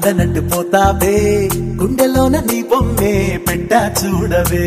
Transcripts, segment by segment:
అందనట్టు పోతావే గుండెలోన నీ బొమ్మే పెట్టా చూడవే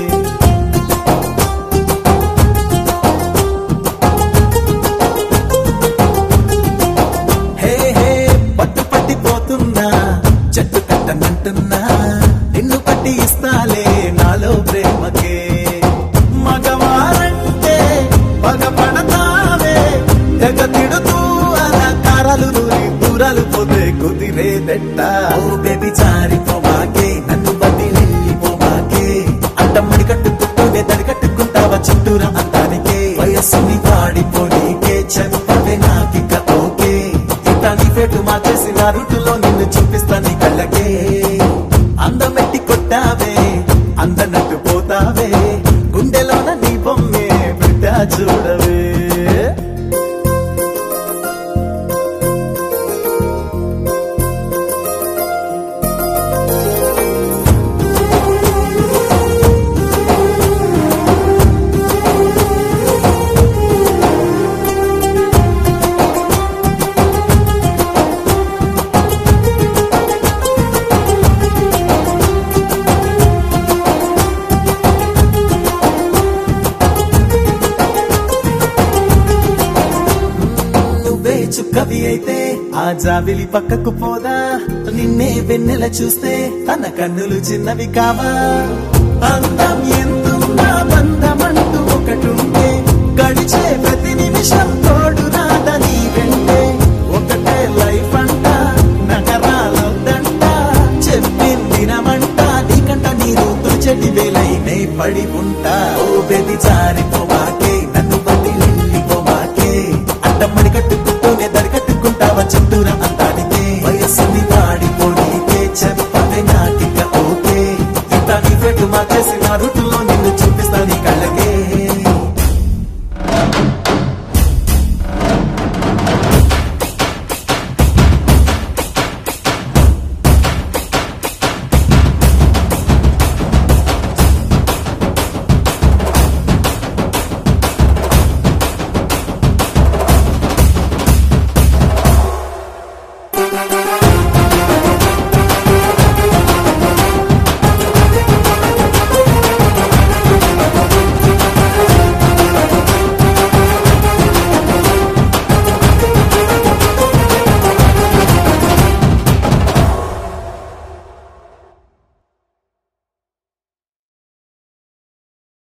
హే హే పట్టు పట్టిపోతున్నా చెట్టు కట్టనంటున్నా నిన్ను పట్టి ఇస్తాలే నాలో ప్రేమకే మగవారంటే పగ పడతావే తెగ తిడుతూ అలా కారాలు నూరి దూరాలు పోతే కుదిరేదెట్ట ఓ బేబీ జారిపోమాకే నన్ను బతి వెళ్ళిపోమాకే అడ్డమ్మడి కట్టుకుంటూనే దడి కట్టుకుంటావా చుట్టూరా అందానికే వయస్సుని వాడిపోనీకే చెప్పవే నాకిక ఓకే ఇట్లా నీ పేటు మార్చేసి నా రూటులో నిన్ను చూపిస్తా నీ కళ్ళకే అందమెట్టి కొట్టావే అందనట్టు పోతావే గుండెలోన నీ బొమ్మే బిడ్డ చూడవే నువ్వే చుక్కవి అయితే ఆ జాబిలి పక్కకు పోదా నిన్నే వెన్నెల చూస్తే తన కన్నులు చిన్నవి కావా అందం ఎందున్నా బంధమంటూ ఒకటుంటే గడిచే ప్రతి నిమిషం తోడు రాదని వెంటే ఒకటే లైఫ్ అంట నగరాలొద్దంట చెప్పిందినమంట నీకంట నీరు తుడిచెటి వేలైనే పడి ఉంటా ఓ బెది జారిపోవాకే నన్ను బతి వెళ్ళిపోవాకే అడ్డమ్మడి కట్టుకు